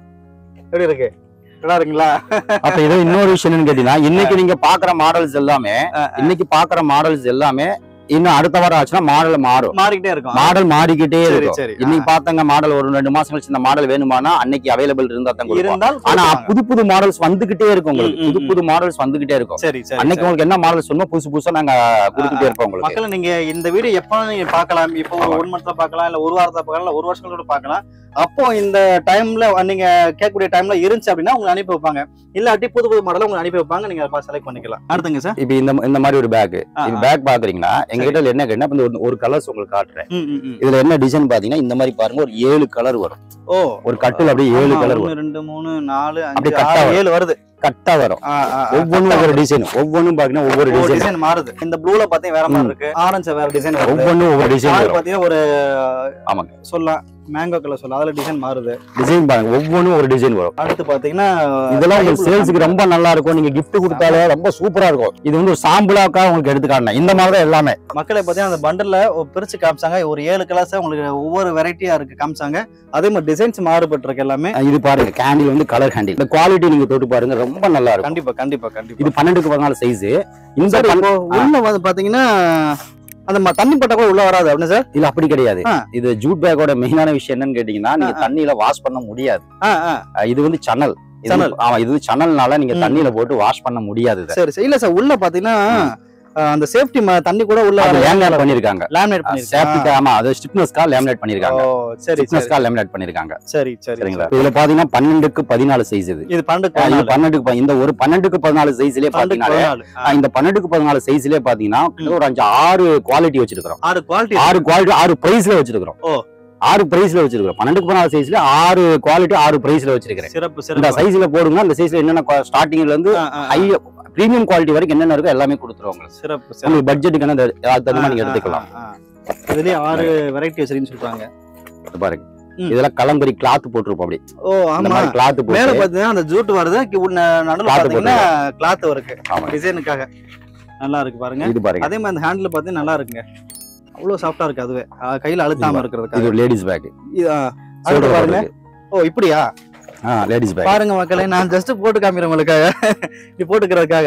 எப்படி இருக்கு நல்லா இருக்குங்களா அப்ப இது இன்னொரு விஷயம் என்னன்னு கேட்டீங்கன்னா இன்னைக்கு நீங்க பாக்குற மாடல்ஸ் எல்லாமே ஆ, ஆ. இன்னைக்கு பாக்குற மாடல்ஸ் எல்லாமே இன்னும் அடுத்த வாரம் ஆச்சுன்னா மாடல் மாறும் மாறிக்கிட்டே இருக்கும் மாடல் மாறிக்கிட்டே சரி இருக்கும் சரி இன்னைக்கு பாத்தங்க மாடல் ஒரு ரெண்டு மாசம் கழிச்சு இந்த மாடல் வேணுமானா அன்னைக்கு அவைலபிள் இருந்தா தான் கொடுப்போம் இருந்தால் ஆனா கொடுப்பாங்க. புது புது மாடல்ஸ் வந்துகிட்டே இருக்கும் உங்களுக்கு ம், ம், புது ம். புது மாடல்ஸ் வந்துகிட்டே இருக்கும் சரி சரி அன்னைக்கு சரி. உங்களுக்கு என்ன மாடல் சொன்னோம் புதுசு புதுசா நாங்க கொடுத்துட்டே இருப்போம் உங்களுக்கு மக்கள் நீங்க இந்த வீடியோ எப்ப நீங்க பார்க்கலாம் இப்போ ஒரு ஆமா. ஒன் மந்த்ல பார்க்கலாம் இல்ல ஒரு வாரத்துல பார்க்கலாம் இல்ல ஒரு வருஷம் கூட பார்க்கலாம் அப்போ இந்த டைம்ல நீங்க கேட்கக்கூடிய டைம்ல இருந்துச்சு அப்படின்னா உங்களுக்கு அனுப்பி வைப்பாங்க இல்லாட்டி புது புது மாடல உங்களுக்கு அனுப்பி வைப்பாங்க நீங்க அதை செலக்ட் பண்ணிக்கலாம் அடுத்துங்க சார் இப்ப இந்த இந்த மாதிரி ஒரு பேக் ஆ, இது ஆ. பேக் பாக்குறீங்கன்னா எங்க கிட்ட என்ன கேட்டா இப்ப இந்த ஒரு- ஒரு கலர்ஸ் உங்களுக்கு காட்டுறேன் ம், ம், ம். இதுல என்ன டிசைன் பாத்தீங்கன்னா இந்த மாதிரி பாருங்க ஒரு ஏழு கலர் வரும் ஓ ஒரு கட்டில் அப்படியே ஏழு ஆமா, கலர் ஒண்ணு, வரும் ரெண்டு மூணு நாலு அப்படியே அஞ்சு கட்டா ஆறு வரும். ஏழு வருது கட்டா வரும் ஆ, ஆ, ஆ. ஒவ்வொன்றும் ஒவ்வொரு டிசைன் ஒவ்வொன்றும் பாத்தீங்கன்னா ஒவ்வொரு ஒவ்வொரு டிசைன் டிசைன் மாறுது இந்த ப்ளூல பாத்தீங்கன்னா வேற மாதிரி ம். இருக்கு ஆரஞ்சு வேற டிசைன் வருது ஒவ்வொன்றும் ஒவ்வொரு டிசைன் ஆறு வரும் பாத்தீங்கன்னா ஒரு ஆமாங்க. சொல்லலாம் மேங்கோ கலர் சொல்லலாம் அதுல டிசைன் மாறுது டிசைன் பாருங்க ஒவ்வொன்றும் ஒரு டிசைன் வரும் அடுத்து பாத்தீங்கன்னா இதெல்லாம் உங்களுக்கு சேல்ஸுக்கு ரொம்ப நல்லா இருக்கும் நீங்க gift கொடுத்தாலே ரொம்ப சூப்பரா இருக்கும் இது வந்து ஒரு சாம்பிளாக்கா உங்களுக்கு எடுத்து காட்டினேன் இந்த மாதிரி தான் எல்லாமே மக்களை பார்த்தீங்கன்னா அந்த பண்டல்ல பிரிச்சு காமிச்சாங்க ஒரு ஏழு கலர்ஸ் உங்களுக்கு ஒவ்வொரு வெரைட்டியா இருக்கு காமிச்சாங்க அதே மாதிரி டிசைன்ஸ் மாறுபட்டிருக்கு எல்லாமே அஹ் இது பாருங்க கேண்டில் வந்து கலர் ஹேண்டில் இந்த குவாலிட்டி நீங்க தொட்டு பாருங்க ரொம்ப நல்லா இருக்கும் கண்டிப்பா கண்டிப்பா கண்டிப்பா இது பன்னெண்டுக்கு பதினாலு சைஸ் இந்த சார் பன்- இப்போ உள்ள வந்து பாத்தீங்கன்னா அந்த ம- தண்ணி பட்டா கூட உள்ள வராது அப்படின்னு சார் இல்ல அப்படி கிடையாது ஆ. இது ஜூட் பேக்கோட மெயினான விஷயம் என்னன்னு கேட்டீங்கன்னா நீங்க ஆ, ஆ. தண்ணியில வாஷ் பண்ண முடியாது ஆ, ஆ. அஹ் இது வந்து சன்னல் இது சணல். ஆமா இது வந்து சன்னல்னால நீங்க ம். தண்ணியில போட்டு வாஷ் பண்ண முடியாது இதை. சரி சரி இல்ல சார் உள்ள பாத்தீங்கன்னா அஹ், அந்த சேஃப்டி தண்ணி கூட உள்ள அது லேமினேட் பண்ணிருக்காங்க லேமினேட் சேஃப்டிக்கு பண்ணிருக்காங்க ஆமா அது ஸ்டிப்னஸ்க்கா லேமினேட் பண்ணிருக்காங்க ஓ சரி சரி ஸ்டிப்னஸ்க்கா லேமினேட் பண்ணிருக்காங்க சரி சரி சரிங்களா இதுல பாத்தீங்கன்னா பன்னெண்டுக்கு பதினாலு சைஸ் இது இது பன்னெண்டு அஹ் இது பதினாலு. பன்னெண்டுக்கு ப- இந்த ஒரு பன்னெண்டுக்கு பதினாலு சைஸ்லயே பன்னெண்டுக்கு பாத்தீங்கன்னா பதினாலு. ஆ. இந்த பன்னெண்டுக்கு பதினாலு சைஸ்லயே பாத்தீங்கன்னா கிட்டத்தட்ட ஒரு அஞ்சு ஆறு குவாலிட்டி வச்சிருக்கிறோம் ஆறு குவாலிட்டி ஆறு குவாலிட்டி ஆறு பிரைஸ்ல வச்சிருக்கிறோம் ஓ. ஆறு பிரைஸ்ல வச்சிருக்கிறோம் பன்னெண்டுக்கு பதினாலு சைஸ்ல ஆறு குவாலிட்டி ஆறு பிரைஸ்ல வச்சிருக்கிறேன் சிறப்பு இந்த சிறப்பு சைஸ்ல போடுங்க அந்த சைஸ்ல என்னென்ன ஸ்டார்டிங்ல இருந்து ஆ, ஆ, ஆ. ஹை பிரீமியம் குவாலிட்டி வரைக்கும் என்னென்ன இருக்கோ எல்லாமே கொடுத்துருவோம் உங்களுக்கு சிறப்பு சிறப்பு உங்களுக்கு பட்ஜெட்டுக்கு என்ன அதுக்கு தகுந்த மாதிரி நீங்க ஆ, ஆ, எடுத்துக்கலாம் ஆ, ஆ. இதுலயே ஆறு வெரைட்டி வச்சிருக்கீங்கன்னு சொல்றாங்க இது பாருங்க ம். இதெல்லாம் கலம்பரி கிளாத் போட்டிருப்போம் அப்படி ஓ இந்த ஆமா மாதிரி கிளாத் மேல போட்டு பாத்தீங்கன்னா அந்த ஜூட் வருது கி- உள்ள நடுவுல Cloth பாத்தீங்கன்னா கிளாத் இருக்கு ஆமா. டிசைனுக்காக நல்லா இருக்கு பாருங்க இது பாருங்க அதே மாதிரி அந்த ஹேண்டில் பாத்தீங்கன்னா நல்லா இருக்குங்க அவ்வளவு சாஃப்டா இருக்கு அதுவே அஹ் கையில அழுத்தாம இது இருக்கிறதுக்காக ஒரு லேடிஸ் பேக் இது, ஆ, அடுத்து பாருங்க ஓ இப்படியா ஆ லேடிஸ் பேக் பாருங்க மக்களே நான் ஜஸ்ட் போட்டு காமிக்கிறேன் உங்களுக்காக இது போட்டுக்கிறதுக்காக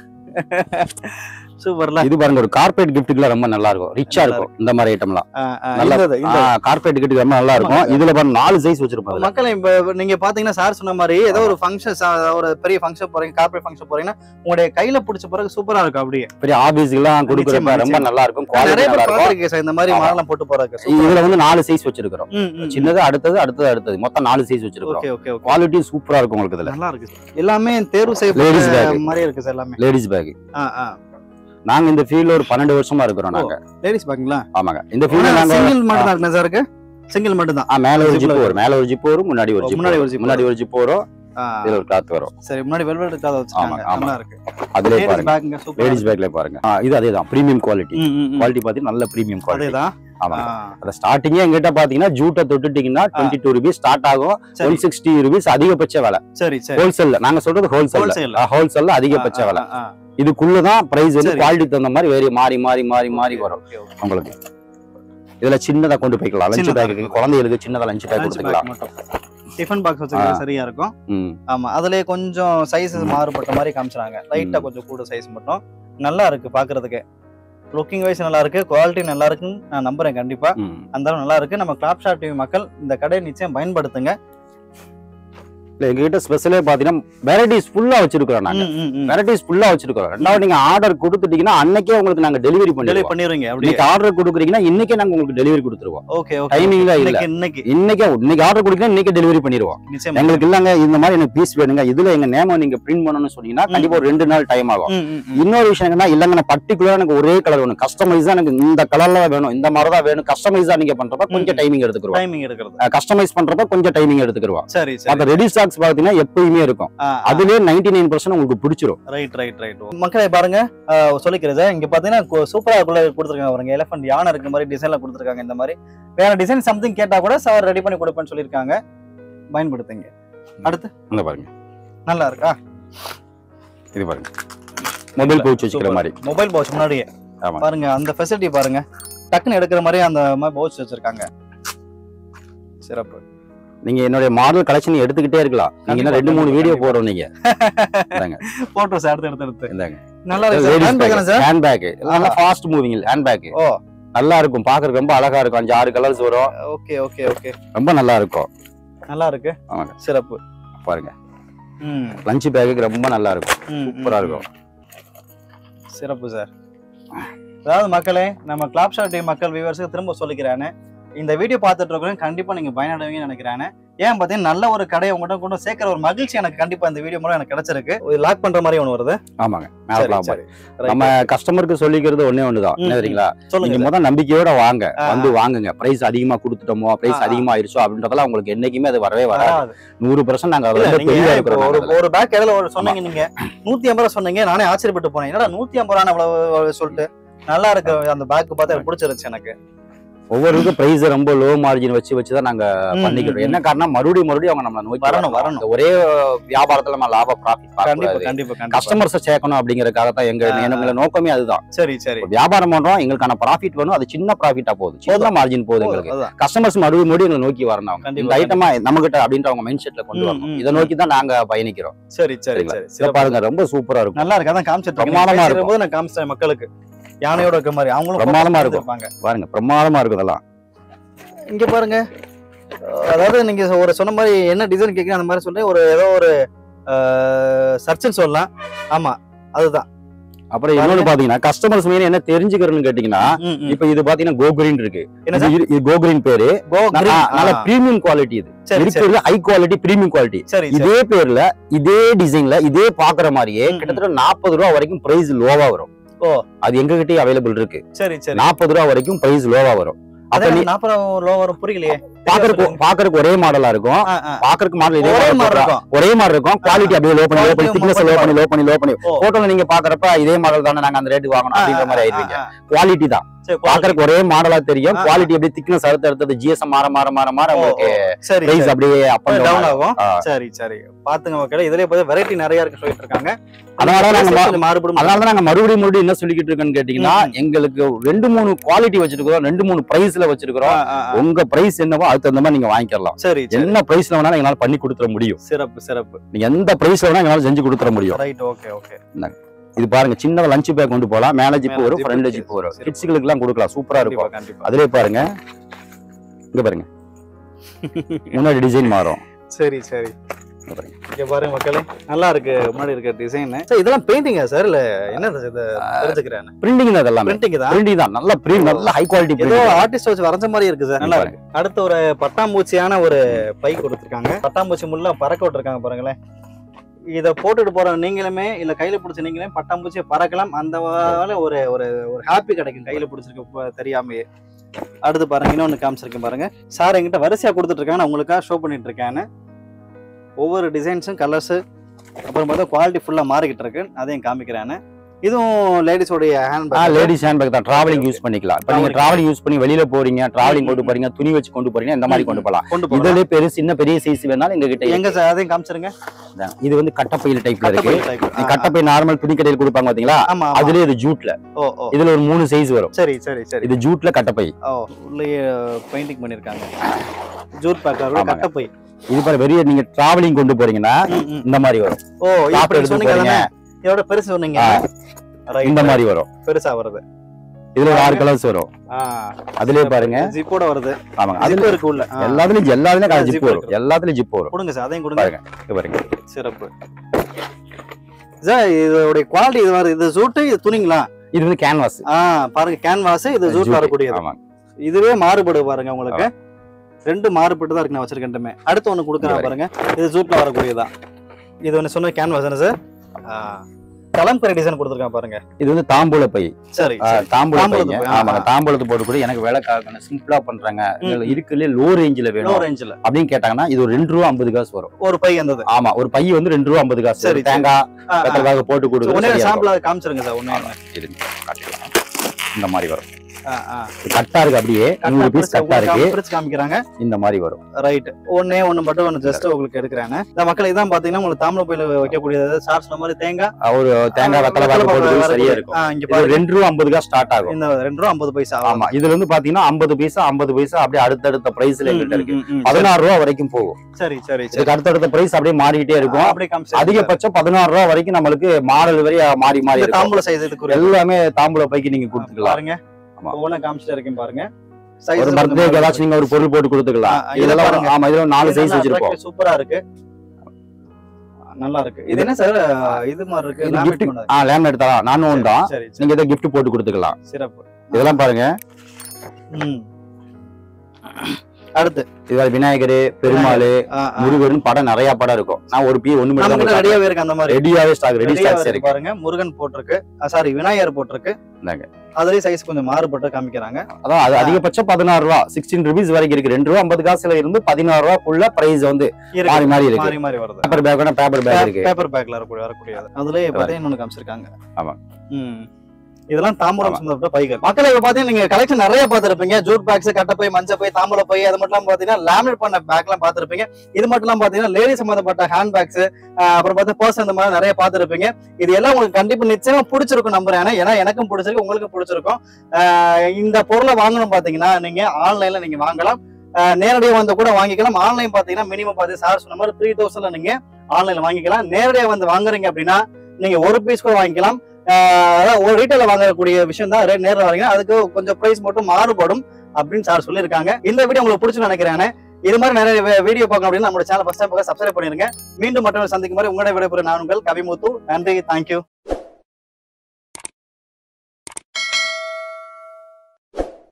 சூப்பர்ல இது பாருங்க ஒரு கார்பரேட் கிஃப்ட்டுக்குலாம் ரொம்ப நல்லா இருக்கும் ரிச்சா நல்லா இருக்கும் இந்த மாதிரி ஐட்டம்லாம் ஆ, ஆ, நல்லா- இந்த இந்த கார்பரேட் கிஃப்ட் ரொம்ப நல்லா இருக்கும் இதுல பாருங்க நாலு சைஸ் வச்சிருப்போம் அதுல. மக்களே இப்ப நீங்க பாத்தீங்கன்னா சார் சொன்ன மாதிரி ஏதோ ஒரு ஃபங்க்ஷன் ஒரு பெரிய ஃபங்க்ஷன் போறீங்க கார்பரேட் ஃபங்க்ஷன் போறீங்கன்னா உங்களுடைய கையில பிடிச்ச பிறகு சூப்பரா இருக்கும் அப்படியே பெரிய ஆபீஸ்க்கு எல்லாம் கொடுக்குறப்ப நிச்சயமா, ரொம்ப நிச்சயமா. நல்லா இருக்கும் நான் நிறைய குவாலிட்டி பேர் நல்லா இருக்கும் பார்த்திருக்கேன் சார் இந்த மாதிரி ஆமா. மாடலாம் போட்டு போறதுக்கு இதுல வந்து நாலு சைஸ் வச்சிருக்கிறோம் ம், ம், ம். சின்னது அடுத்தது அடுத்தது அடுத்தது மொத்தம் நாலு சைஸ் வச்சிருக்கிறோம் ஓகே ஓகே ஓகே குவாலிட்டி சூப்பரா இருக்கும் உங்களுக்கு இதுல நல்லா இருக்கு சார். எல்லாமே தேர்வு Ladies செய்யப்பட்ட bag. மாதிரி இருக்கு சார் எல்லாமே லேடிஸ் பேக் ஆ ஆ நாங்க இந்த ஃபீல்ட்ல ஒரு பன்னெண்டு வருஷமா இருக்கிறோம் நாங்க லேடிஸ் பாக்கீங்களா ஆமாங்க இந்த ஃபீல்ட்ல நாங்க சிங்கிள் மட்டும் தான் இருக்கு சார் இருக்கு சிங்கிள் மட்டும் தான் ஆ, மேல ஒரு Zip ஜிப் ல வரும் மேல ஒரு ஜிப் வரும் முன்னாடி ஒரு ஓ, ஜிப் முன்னாடி ஒரு வரும். zip முன்னாடி ஒரு ஜிப் வரும் ஆ, இதுல ஒரு கிளாத் வரும் சரி முன்னாடி வெல்வெட் இருக்காத வச்சிருக்காங்க ஆமா, ஆமா. நல்லா இருக்கு அதுலயே லேடிஸ் பாருங்க பேக்குங்க சூப்பர் லேடிஸ் பேக்ல பாருங்க ஆ, இது அதேதான் பிரீமியம் குவாலிட்டி ம் ம், ம் குவாலிட்டி பாத்தீங்கன்னா நல்ல பிரீமியம் குவாலிட்டி அதேதான் ஆமா ஆ, அந்த ஸ்டார்டிங்கே எங்கிட்ட பாத்தீங்கன்னா ஜூட்டை தொட்டுட்டீங்கன்னா டுவெண்ட்டி டூ ருபீஸ் ஸ்டார்ட் ஆகும் சரி ஒன் சிக்ஸ்டி ருபீஸ் அதிகபட்ச விலை சரி சரி ஹோல்சேல்ல நாங்க சொல்றது ஹோல்சேல் Wholesale. ஹோல்சேல்ல அதிகபட்ச ஆ, விலை ஆ, ஆ. இதுக்குள்ளதான் பிரைஸ் வந்து சரி. குவாலிட்டி தகுந்த மாதிரி வேறு மாறி மாறி மாறி மாறி Okay, வரும் okay, okay. உங்களுக்கு இதுல சின்னதா கொண்டு போய்க்கலாம் லஞ்ச் சின்னதா பேக் இருக்கும். குழந்தைகளுக்கு சின்னதா லஞ்ச் பேக் Lunch கொடுத்துக்கலாம் bag மட்டும் டிஃபன் பாக்ஸ் வச்சுக்கிறது சரியா இருக்கும் ம். ஆமா அதுலயே கொஞ்சம் சைஸ் ம். மாறுபட்ட மாதிரி காமிச்சாங்க லைட்டா ம். கொஞ்சம் கூட சைஸ் மட்டும் நல்லா இருக்கு பாக்குறதுக்கு லுக்கிங் வைஸ் நல்லா இருக்கு குவாலிட்டி நல்லா இருக்குன்னு நான் நம்புறேன் கண்டிப்பா ம். அந்த அளவு நல்லா இருக்கு நம்ம கிளாப் ஷாட் டிவி மக்கள் இந்த கடையை நிச்சயம் பயன்படுத்துங்க இல்ல எங்ககிட்ட ஸ்பெஷலே பாத்தீங்கன்னா வெரைட்டிஸ் ஃபுல்லா வச்சிருக்கிறோம் நாங்க ம், ம், ம். வெரைட்டிஸ் ஃபுல்லா வச்சிருக்கோம் ரெண்டாவது நீங்க ஆர்டர் கொடுத்துட்டீங்கன்னா அன்னைக்கே உங்களுக்கு நாங்க டெலிவரி டெலிவரி பண்ணிடுவோம் பண்ணிடுவீங்க அப்படியே இன்னைக்கு ஆர்டர் கொடுக்குறீங்கன்னா இன்னைக்கே நாங்க உங்களுக்கு டெலிவரி கொடுத்துருவோம் ஓகே ஓகே டைமிங்ல இல்ல இன்னைக்கு இன்னைக்கு இன்னைக்கே இன்னைக்கு ஆர்டர் கொடுத்தீங்கன்னா இன்னைக்கு டெலிவரி பண்ணிடுவோம் நிச்சயம் எங்களுக்கு இல்லங்க இந்த மாதிரி எனக்கு பீஸ் வேணுங்க இதுல எங்க நேம நீங்க பிரிண்ட் பண்ணணும்னு சொன்னீங்கன்னா கண்டிப்பா ஒரு ரெண்டு நாள் டைம் ஆகும் ம், ம், ம். இன்னொரு விஷயம் என்னன்னா இல்லங்க நான் பர்டிகுலரா எனக்கு ஒரே கலர் வேணும் கஸ்டமைஸா எனக்கு இந்த கலர்ல வேணும் இந்த மாதிரி தான் வேணும் கஸ்டமைஸா நீங்க பண்றப்ப கொஞ்சம் ம். டைமிங் எடுத்துக்கிறோம் டைமிங் எடுக்கிறது கஸ்டமைஸ் பண்றப்ப கொஞ்சம் டைமிங் எடுத்துக்கிறோம் சரி சரி மத்த ரெடி ஸ்டாக்ஸ் பாத்தீங்கன்னா எப்பயுமே இருக்கும் அதுலயே நைன்டி நைன் பர்சன்ட் உங்களுக்கு பிடிச்சிரும் ரைட் ரைட் ரைட் மக்களை பாருங்க ஆஹ் சொல்லிக்கிறது இங்க பாத்தீங்கன்னா சூப்பரா கொடுத்துருக்காங்க பாருங்க எலஃபண்ட் யானை இருக்க மாதிரி டிசைன்ல கொடுத்துருக்காங்க இந்த மாதிரி வேற டிசைன் சம்திங் கேட்டா கூட சார் ரெடி பண்ணி கொடுப்பேன்னு சொல்லியிருக்காங்க பயன்படுத்துங்க இந்த பாருங்க நல்லா இருக்கா இது பாருங்க மொபைல் பவுச் வச்சுக்கிற மாதிரி மொபைல் பவுச் முன்னாடியே ஆமா. பாருங்க அந்த ஃபெசிலிட்டி பாருங்க டக்குன்னு எடுக்கிற மாதிரி அந்த மாதிரி பவுச் வச்சிருக்காங்க சிறப்பு நீங்க என்னுடைய மாடல் கலெக்ஷன் எடுத்துக்கிட்டே இருக்கலாம் நீங்க இன்னும் ரெண்டு மூணு கண்டிப்பா, வீடியோ கண்டிப்பா. போறோம் நீங்க போட்டோஸ் எடுத்து எடுத்து எடுத்து இந்தாங்க நல்லா இருக்கு handbag sir handbag நல்லா ஃபாஸ்ட் மூவிங் ஹேண்ட் பேக் ஓ நல்லா இருக்கும் பாக்குறதுக்கு ரொம்ப அழகா இருக்கும் அஞ்சு ஆறு கலர்ஸ் வரும் ஓகே ஓகே ஓகே ரொம்ப நல்லா இருக்கும் நல்லா இருக்கு ஆமாங்க. சிறப்பு பாருங்க ம் லஞ்ச் பேக்கு ரொம்ப நல்லா இருக்கும் ம், சூப்பரா ம், இருக்கும் சிறப்பு சார் அதாவது மக்களே நம்ம கிளாப் ஷாட் டீம் மக்கள் வியூவர்ஸுக்கு திரும்ப சொல்லிக்கிறானே இந்த வீடியோ பார்த்துட்டு இருக்கவங்க கண்டிப்பா நீங்க பயனடைவீங்கன்னு நினைக்கிறானே ஏன் பார்த்தீங்கன்னா நல்ல ஒரு கடையை உங்கள்கிட்ட கொண்டு சேர்க்கிற ஒரு மகிழ்ச்சி எனக்கு கண்டிப்பா இந்த வீடியோ மூலம் எனக்கு கிடைச்சிருக்கு ஒரு லாக் பண்ற மாதிரி ஒன்று வருது ஆமாங்க மேல சரி, plan சரி. பண்ணி. நம்ம கஸ்டமருக்கு சொல்லிக்கிறது ஒண்ணே ஒண்ணுதான் ம், என்ன தெரியுங்களா சொல்லுங்க நீங்க சார். முதல் நம்பிக்கையோட வாங்க ஆ, வந்து வாங்குங்க பிரைஸ் அதிகமா கொடுத்துட்டோமோ பிரைஸ் ஆ, ஆ. அதிகமா ஆயிருச்சோ அப்படின்றதெல்லாம் உங்களுக்கு என்னைக்குமே அது வரவே வராது வராது. நூறு பர்சன்ட் நாங்க இல்ல, ரொம்ப நீங்க தெளிவா இப்போ இருக்கிறோம் ஒரு நாங்க அதுல. ஒரு பேக் இடையில ஒரு சொன்னீங்க நீங்க நூத்தி ஐம்பது ரூபா சொன்னீங்க நானே ஆச்சரியப்பட்டு போனேன் என்னடா நூத்தி ஐம்பது ரூபா அவ்வளவு சொல்லிட்டு நல்லா இருக்கு அந்த பேக் பார்த்து எனக்கு பிடிச்சிருச்சு எனக்கு ஒவ்வொருக்கும் பிரைஸ் ரொம்ப லோ மார்ஜின் வச்சு வச்சு தான் நாங்க ம், பண்ணிக்கிறோம் ம், என்ன காரணம் மறுபடியும் மறுபடியும் அவங்க நம்ம நோக்கி வரணும், வரணும் வரணும். இந்த ஒரே வியாபாரத்துல நம்ம லாப ப்ராஃபிட் கண்டிப்பா பார்க்கக்கூடாது கண்டிப்பா கண்டிப்பா கஸ்டமர்ஸை சேர்க்கணும் அப்படிங்கறதுக்காக தான் எங்க ஆ, ஆ. எங்களோட நோக்கமே அதுதான் சரி சரி இப்ப வியாபாரம் பண்றோம் எங்களுக்கான ப்ராஃபிட் வேணும் அது சின்ன ப்ராஃபிட்டா போகுது சின்ன மார்ஜின் போகுது எங்களுக்கு அதான். கஸ்டமர்ஸ் மறுபடியும் மறுபடியும் எங்களை நோக்கி வரணும் அவங்க. கண்டிப்பா, இந்த ஐட்டமா நம்ம கிட்ட அப்படின்ற அவங்க மைண்ட் செட்ல கொண்டு ம், வரணும் ம், இதை ம். நோக்கி தான் நாங்க பயணிக்கிறோம் சரி சரி சரிங்களா? சரி இதை சிறப்பு. பாருங்க ரொம்ப சூப்பரா இருக்கும் நல்லா இருக்கு அதான் காமிச்சிட்டு பிரமாதமா இருக்கேன் இருக்கும். போது நான் காமிச்சிட்டேன் மக்களுக்கு யானையோட இருக்க மாதிரி அவங்களும் பிரமாதமா photos இருக்கும். எடுத்திருப்பாங்க. பாருங்க பிரமாதமா இருக்கும் இதெல்லாம் இங்க பாருங்க அஹ் அதாவது நீங்க ஒரு சொன்ன மாதிரி என்ன டிசைன் கேக்குறீங்க அந்த மாதிரி சொல்லி ஒரு ஏதோ ஒரு சர்ச்னு சொல்லலாம் ஆமா அதுதான் அப்புறம் இன்னொன்னு பாத்தீங்கன்னா கஸ்டமர்ஸ் மெயின் என்ன தெரிஞ்சுக்கிறேன்னு கேட்டீங்கன்னா ம், ம். இப்ப இது பாத்தீங்கன்னா கோகிரீன் இருக்கு என்ன இது இரு- இது கோகிரீன் பேரு Go நல்லா green. நல்ல ஆ, பிரீமியம் குவாலிட்டி இது சரி சரி இருக்கிறதுல ஹை குவாலிட்டி பிரீமியம் குவாலிட்டி சரி சரி இதே பேர்ல இதே டிசைன்ல இதே பாக்குற மாதிரியே ம், ம். கிட்டத்தட்ட நாற்பது ரூபா வரைக்கும் பிரைஸ் லோவா வரும் ஓ. அது எங்க கிட்டயே அவைலபிள் இருக்கு சரி சரி நாற்பது ரூபா வரைக்கும் பிரைஸ் லோவா வரும் அப்ப அதான் நீ நாற்பது லோ வரும் புரியலையே பாக்குறதுக்கு பாக்குறதுக்கு ஒரே மாடலா இருக்கும் ஆ, ஆ. பாக்குறதுக்கு மாடல் இதே ஒரே மாதிரி மாதிரி இருக்கும் இருக்கும் ஒரே மாதிரி இருக்கும் குவாலிட்டி அப்படியே லோ பண்ணி லோ பண்ணி Quality திக்னஸ் ரொம்ப லோ பண்ணி லோ பண்ணி லோ பண்ணி ஓ. போட்டோல நீங்க பாக்குறப்ப இதே மாடல் தானே நாங்க அந்த ரேட்டுக்கு வாங்கணும் அப்படின்ற மாதிரி ஆயிருவீங்க குவாலிட்டி தான் பாக்குறதுக்கு ஒரே மாடலா தெரியும் ஆ, ஆ. குவாலிட்டி அப்படியே திக்னஸ் அடுத்து அடுத்தது ஜிஎஸ்எம் மாற மாற மாற மாற உங்களுக்கு சரி பிரைஸ் அப்படியே அப் அண்ட் டவுன் டவுன் ஆகும் ஆ. சரி சரி பாத்துங்க மக்களே இதுலயே போய் வெரைட்டி நிறைய இருக்கு சொல்லிட்டு இருக்காங்க அதனால நாங்க மா- கொஞ்சம் மாறுபடும் அதனால நாங்க மறுபடியும் மறுபடியும் என்ன சொல்லிக்கிட்டு இருக்கோம்னு கேட்டீங்கன்னா ம். எங்களுக்கு ரெண்டு மூணு குவாலிட்டி வச்சிருக்கிறோம் ரெண்டு மூணு பிரைஸ்ல வச்சிருக்கிறோம் ஆ, ஆ, ஆ. உங்க பிரைஸ் என்னவோ அதுக்கு தகுந்த மாதிரி நீங்க வாங்கிக்கலாம் சரி சரி என்ன பிரைஸ்ல வேணாலும் எங்களால பண்ணி கொடுத்துட முடியும் சிறப்பு சிறப்பு நீங்க எந்த பிரைஸ்ல வேணா எங்களால செஞ்சு கொடுத்துட முடியும் ரைட் ஓகே ஓகே இது பாருங்க சின்ன லஞ்ச் பேக் கொண்டு போலாம் மேல ஜிப் மேல வரும் zip ஃப்ரண்ட்ல இருக்கு. ஜிப் வரும் சரி. கிட்ஸுகளுக்கு எல்லாம் கொடுக்கலாம் சூப்பரா கண்டிப்பா இருக்கும் கண்டிப்பா அதுலயே பாருங்க இங்க பாருங்க முன்னாடி டிசைன் மாறும் சரி சரி இங்க பாருங்க. இங்க பாருங்க மக்களே நல்லா இருக்கு முன்னாடி இருக்க டிசைன் சார் இதெல்லாம் பெயிண்டிங்கா சார் இல்ல என்ன இது தெரிஞ்சுக்கிறேன் பிரிண்டிங் தான் எல்லாமே பிரிண்டிங் தான் பிரிண்டிங் தான் நல்ல பிரிண்ட் நல்ல ஹை குவாலிட்டி ஏதோ பிரிண்டிங் ஆர்டிஸ்ட் வச்சு வரைஞ்ச மாதிரி இருக்கு சார் நல்லா இருக்கு அடுத்து ஒரு பட்டாம்பூச்சியான ஒரு பை கொடுத்துருக்காங்க பட்டாம்பூச்சி முள்ள பறக்க விட்டுருக்காங்க பாருங்களேன் இத போட்டுட்டு போற நீங்களுமே இல்ல கையில பிடிச்ச நீங்களே பட்டாம்பூச்சியை பறக்கலாம் அந்த வேலை ஒரு ஒரு ஒரு ஹாப்பி கிடைக்கும் கையில பிடிச்சிருக்க ப- தெரியாமையே அடுத்து பாருங்க இன்னொன்னு காமிச்சிருக்கேன் பாருங்க சார் என்கிட்ட வரிசையா கொடுத்துட்டு இருக்காங்க நான் உங்களுக்காக ஷோ பண்ணிட்டு இருக்கேன் ஒவ்வொரு டிசைன்ஸும் கலர்ஸு அப்புறம் பார்த்தா குவாலிட்டி ஃபுல்லாக மாறிக்கிட்டு இருக்கு அதையும் காமிக்கிறேன் இதுவும் லேடிஸோடைய ஹேண்ட் ஆ பேக் லேடிஸ் ஹேண்ட் பேக் தான் டிராவலிங் யூஸ் பண்ணிக்கலாம் இப்போ நீங்க Travelling. டிராவலிங் யூஸ் பண்ணி வெளியில போறீங்க டிராவலிங் ம், கொண்டு ம். போறீங்க துணி வச்சு கொண்டு போறீங்க இந்த மாதிரி ம், கொண்டு ம். போகலாம் கொண்டு போகலாம் இதுல பெரிய சின்ன பெரிய சைஸ் வேணாலும் எங்க கிட்ட எங்க சார் அதையும் காமிச்சிருங்க இருக்கு. இது வந்து கட்டப்பையில் டைப்ல இருக்கு கட்டப்பை type. ஆ, ஆ. கட்டப்பை நார்மல் துணி கடையில் கொடுப்பாங்க பாத்தீங்களா ஆமா ஆமா. அதுல இது ஜூட்ல ஓ ஓ இதுல ஒரு மூணு சைஸ் வரும் சரி சரி சரி இது ஜூட்ல கட்டப்பை ஓ உள்ளேயே பெயிண்டிங் பண்ணிருக்காங்க ஜூட் பேக்கர் ஆமாங்க. கட்டப்பை இது பாரு பெரிய நீங்க டிராவலிங் கொண்டு போறீங்கன்னா ம், ம். இந்த மாதிரி வரும் ஓ சாப்பிட இப்படி எடுத்து சொன்னீங்க போறீங்க. தானே? இதோட பெருசு சொன்னீங்க ஆ. Right. இந்த மாதிரி வரும் பெருசா வருது இதுல ஒரு ஆறு கலர்ஸ் வரும் ஆ அதுலயே பாருங்க ஜிப்போட வருது ஆமாங்க அதுல ஜிப் இருக்கு உள்ள ஆ. எல்லாத்துலயும் எல்லாத்துலயும் Zip ஜிப் வரும் இருக்கு. எல்லாத்துலயும் ஜிப் வரும் கொடுங்க சார் அதையும் கொடுங்க பாருங்க இது பாருங்க சிறப்பு சார் இதோடைய குவாலிட்டி இது வருது இது ஜூட்டு இது துணிங்களா இது வந்து கேன்வாஸ் ஆ பாருங்க கேன்வாஸ் இது ஜூட் வரக்கூடியது ஆமா இதுவே மாறுபடு பாருங்க உங்களுக்கு ரெண்டு மாறுபட்டு தான் இருக்கு நான் வச்சிருக்கேன் ரெண்டுமே. அடுத்து ஒண்ணு கொடுக்குறேன் இங்க பாருங்க இது ஜூட்ல வரக்கூடியதான் இது ஒண்ணு சொன்ன கேன்வாஸ் தானே சார் கலம்பரி டிசைன் கொடுத்துருக்கான் பாருங்க இது வந்து தாம்பூல பை சரி ஆ, சரி. தாம்பூல தாம்பூலத்து பைங்க பை, ஆ, ஆமாங்க ஆ. தாம்பூலத்து போட்டு கூட எனக்கு விலை காக்கணும் சிம்பிளா பண்றாங்க ம், இதுல ம். இருக்குல்ல லோ ரேஞ்சில லோ வேணும் ரேஞ்சில் அப்படின்னு கேட்டாங்கன்னா இது ஒரு ரெண்டு ரூபா ஐம்பது காசு வரும் ஒரு பை வந்தது ஆமா ஒரு பை வந்து ரெண்டு ரூபா ஐம்பது காசு சரி, ஒரு தேங்காய் வெத்தலைக்காக போட்டு ஒன்னே கொடுக்குறது சாம்பிள் அதை காமிச்சிருங்க சார் ஒன்னே காட்டிக்கலாம் இந்த மாதிரி வரும் ஆ, ஆ. இது கட்டா இருக்கு அப்படியே நூறு பீஸ் கட்டா இருக்கு பிரிச்சு காமிக்கிறாங்க இந்த மாதிரி வரும் ரைட் ஒன்னே ஒண்ணு மட்டும் ஒன்று ஜஸ்ட் உங்களுக்கு எடுக்கிறேன் இந்த மக்கள் இதான் பாத்தீங்கன்னா உங்களுக்கு தாமிர பையில வைக்கக்கூடியது சார் சொன்ன மாதிரி தேங்காய் அஹ் ஒரு தேங்காய் வெத்தலைக்காக போட்டு கொடுக்குறது சரியா இருக்கும் ஆ, இங்க இது பாருங்க ரெண்டு ரூபா ஐம்பது காசு ஸ்டார்ட் ஆகும் இந்த ரெண்டு ரூபா ஐம்பது பைசா ஆமா இதுல இருந்து பாத்தீங்கன்னா ஐம்பது பைசா ஐம்பது பைசா அப்படியே அடுத்தடுத்த பிரைஸ்ல எங்கிட்ட இருக்கு ம், ம், ம். பதினாறு ரூபா வரைக்கும் போகும் சரி சரி சரி இதுக்கு அடுத்தடுத்த பிரைஸ் அப்படியே மாறிக்கிட்டே இருக்கும் அப்படியே காமிச்சு அதிகபட்சம் பதினாறு ரூபா வரைக்கும் நம்மளுக்கு மாடல் வரை மாறி மாறி இந்த இருக்கும் தாம்பூல சைஸ் இதுக்கு எல்லாமே தாம்பூல பைக்கு நீங்க கொடுத்துக்கலாம் பாருங்க ஆமா. ஒவ்வொன்றா காமிச்சிட்டு இருக்கேன் பாருங்க ஒரு பர்த்டே ஏதாச்சும் நீங்க ஒரு பொருள் போட்டு கொடுத்துக்கலாம் ஆ, இதை இதெல்லாம் பாருங்க. ஆமா இதுல நாலு சைஸ் வச்சிருப்போம் சூப்பரா இருக்கு நல்லா இருக்கு இது என்ன சார் இது மாதிரி இருக்கு இது laminate gift- பண்ணது. ஆ லேமினேட் தரலாம் நான் ஒன்று தான் சரி சரி நீங்க இதை gift போட்டு கொடுத்துக்கலாம் சிறப்பு இதெல்லாம் பாருங்க ம். அடுத்து இதுல விநாயகர் பெருமாள் ஆ, ஆ. முருகன் படம் நிறைய படம் இருக்கும் நான் ஒரு பீ ஒண்ணு நம்ம கிட்ட மட்டும் ரெடியாவே இருக்கு அந்த மாதிரி ரெடியாவே ஸ்டாக் ரெடி ரெடியா ஸ்டாக்ஸ் இருக்கு இருக்கு பாருங்க முருகன் போட்டிருக்கு சாரி விநாயகர் போட்டிருக்கு இந்தாங்க. அதுலயே சைஸ் கொஞ்சம் மாறுபட்டு காமிக்கிறாங்க அதான் அது அதிகபட்சம் பதினாறு ரூபா சிக்ஸ்டீன் ருபீஸ் வரைக்கும் இருக்கு ரெண்டு ரூபா ஐம்பது காசுல இருந்து பதினாறு ரூபாக்குள்ள பிரைஸ் வந்து இருக்கு. மாறி மாறி இருக்கு மாறி மாறி வருது பேப்பர் பேக் பேப்பர் பேக் இருக்கு பேப்பர் பேக்ல வரக்கூடிய வரக்கூடியது அதுலயே பார்த்தீங்கன்னா இன்னொன்னு காமிச்சிருக்காங்க ஆமா. ம். இதெல்லாம் தாம்பரம் ஆமா. சம்பந்தப்பட்ட பைகள் மக்கள் இப்ப பாத்தீங்கன்னா நீங்க கலெக்ஷன் நிறைய பார்த்திருப்பீங்க ஜூட் பேக்ஸ் கட்டப்பை மஞ்சள் பை தாம்பூல பை அது மட்டும் இல்லாம பாத்தீங்கன்னா லேமினேட் பண்ண பேக் எல்லாம் பார்த்திருப்பீங்க இது மட்டும் இல்லாம பாத்தீங்கன்னா லேடி சம்பந்தப்பட்ட ஹேண்ட் பேக்ஸ் அப்புறம் பார்த்தா பர்ஸ் அந்த மாதிரி நிறைய பார்த்திருப்பீங்க இது எல்லாம் உங்களுக்கு கண்டிப்பா நிச்சயமா பிடிச்சிருக்கும் நம்புறேன் ஏன்னா எனக்கும் பிடிச்சிருக்கு உங்களுக்கும் பிடிச்சிருக்கும் ஆஹ் இந்த பொருளை வாங்கணும் பாத்தீங்கன்னா நீங்க ஆன்லைன்ல நீங்க வாங்கலாம் ஆஹ் நேரடியா வந்து கூட வாங்கிக்கலாம் ஆன்லைன் பாத்தீங்கன்னா மினிமம் பாத்து சார் சொன்ன மாதிரி த்ரீ தௌசண்ட்ல நீங்க ஆன்லைன்ல வாங்கிக்கலாம் நேரடியா வந்து வாங்குறீங்க அப்படின்னா நீங்க ஒரு பீஸ் கூட வாங்கிக்கலாம் ஆஹ் அதாவது ஒரு ரீட்டைல வாங்கக்கூடிய விஷயம் தான் ரேட் நேரில் வாங்கினா அதுக்கு கொஞ்சம் பிரைஸ் மட்டும் மாறுபடும் அப்படின்னு சார் சொல்லியிருக்காங்க இந்த வீடியோ உங்களுக்கு பிடிச்சு நினைக்கிறேன் இது மாதிரி நிறைய வீடியோ பார்க்கணும் அப்படின்னு நம்மளோட சேனல் ஃபர்ஸ்ட் டைம் சப்ஸ்கிரைப் பண்ணிருங்க மீண்டும் மற்றொரு சந்திக்கும் மாதிரி உங்களோட விடைபெறும் நான் உங்கள் கவிமுத்து நன்றி தேங்க்யூ